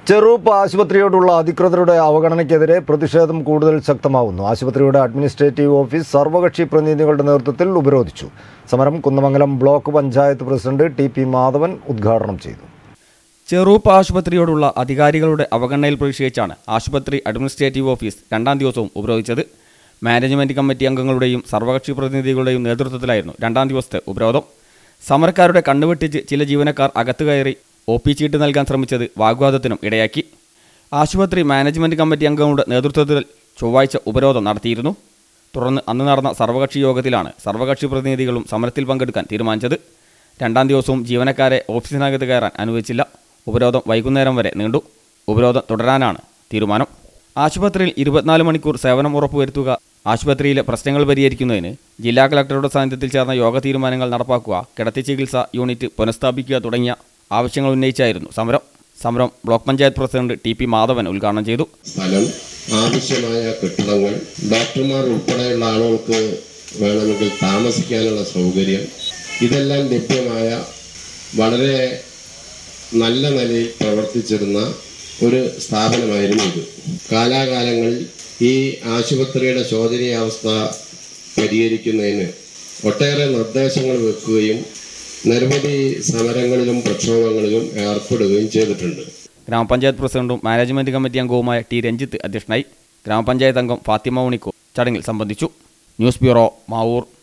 ചെറൂപ്പ് ആശുപത്രിയോടുള്ള അധികൃതരുടെ അവഗണനയ്ക്കെതിരെ പ്രതിഷേധം കൂടുതൽ ശക്തമാവുന്നു ആശുപത്രിയുടെ അഡ്മിനിസ്ട്രേറ്റീവ് ഓഫീസ് സർവകക്ഷി പ്രതിനിധികളുടെ നേതൃത്വത്തിൽ ഉപരോധിച്ചു സമരം Kunnamangalam block panchayat president T P Madhavan ഉദ്ഘാടനം ചെയ്തു ചെറൂപ്പ് ആശുപത്രിയോടുള്ള അധികാരികളുടെ അവഗണനയിൽ പ്രതിഷേധിച്ചാണ് ആശുപത്രി അഡ്മിനിസ്ട്രേറ്റീവ് ഓഫീസ് രണ്ടാം ദിവസവും ഉപരോധിച്ചത് മാനേജ്മെന്റ് കമ്മിറ്റി അംഗങ്ങളുടെയും സർവകക്ഷി പ്രതിനിധികളുടെയും നേതൃത്വത്തിലായിരുന്നു രണ്ടാം ദിവസത്തെ ഉപരോധം സമരക്കാരുടെ കണ്ണുവെട്ടിച്ച് ചില ജീവനക്കാർ അകത്തു കയറി ഒ പി ചീട്ട് നൽകാൻ ശ്രമിച്ചത് വാഗ്വാദത്തിനും ഇടയാക്കി ആശുപത്രി മാനേജ്മെന്റ് കമ്മിറ്റി അംഗങ്ങളുടെ നേതൃത്വത്തിൽ ചൊവ്വാഴ്ച ഉപരോധം നടത്തിയിരുന്നു തുടർന്ന് അന്ന് നടന്ന സർവകക്ഷി യോഗത്തിലാണ് സർവകക്ഷി പ്രതിനിധികളും സമരത്തിൽ പങ്കെടുക്കാൻ തീരുമാനിച്ചത് രണ്ടാം ദിവസവും ജീവനക്കാരെ ഓഫീസിനകത്ത് കയറാൻ അനുവദിച്ചില്ല ഉപരോധം വൈകുന്നേരം വരെ നീണ്ടു ഉപരോധം തുടരാനാണ് തീരുമാനം ആശുപത്രിയിൽ ഇരുപത്തിനാല് മണിക്കൂർ സേവനം ഉറപ്പുവരുത്തുക ആശുപത്രിയിലെ പ്രശ്നങ്ങൾ പരിഹരിക്കുന്നതിന് ജില്ലാ കളക്ടറുടെ സാന്നിധ്യത്തിൽ ചേർന്ന യോഗ തീരുമാനങ്ങൾ നടപ്പാക്കുക കിടത്തി ചികിത്സ യൂണിറ്റ് പുനഃസ്ഥാപിക്കുക തുടങ്ങിയ ആവശ്യങ്ങൾ ഉന്നയിച്ചായിരുന്നു സമരം സമരം block panchayat president T P Madhavan ഉദ്ഘാടനം ചെയ്തു സ്ഥലം ആവശ്യമായ കെട്ടിടങ്ങൾ ഡോക്ടർമാർ ഉൾപ്പെടെയുള്ള ആളുകൾക്ക് വേണമെങ്കിൽ താമസിക്കാനുള്ള സൗകര്യം ഇതെല്ലാം ലഭ്യമായ വളരെ നല്ല നിലയിൽ പ്രവർത്തിച്ചിരുന്ന ഒരു സ്ഥാപനമായിരുന്നു ഇത് കാലാകാലങ്ങളിൽ ഈ ആശുപത്രിയുടെ ശോചനീയാവസ്ഥ പരിഹരിക്കുന്നതിന് ഒട്ടേറെ നിർദ്ദേശങ്ങൾ വെക്കുകയും നിരവധി സമരങ്ങളിലും പ്രക്ഷോഭങ്ങളിലും ഏർപ്പെടുകയും ചെയ്തിട്ടുണ്ട് ഗ്രാമപഞ്ചായത്ത് പ്രസിഡന്റും മാനേജ്മെന്റ് കമ്മിറ്റി അംഗവുമായ ടി രഞ്ജിത്ത് അധ്യക്ഷനായി ഗ്രാമപഞ്ചായത്ത് അംഗം ഫാത്തിമ ഉണിക്കോ ചടങ്ങിൽ സംബന്ധിച്ചു ന്യൂസ് ബ്യൂറോ മാവൂർ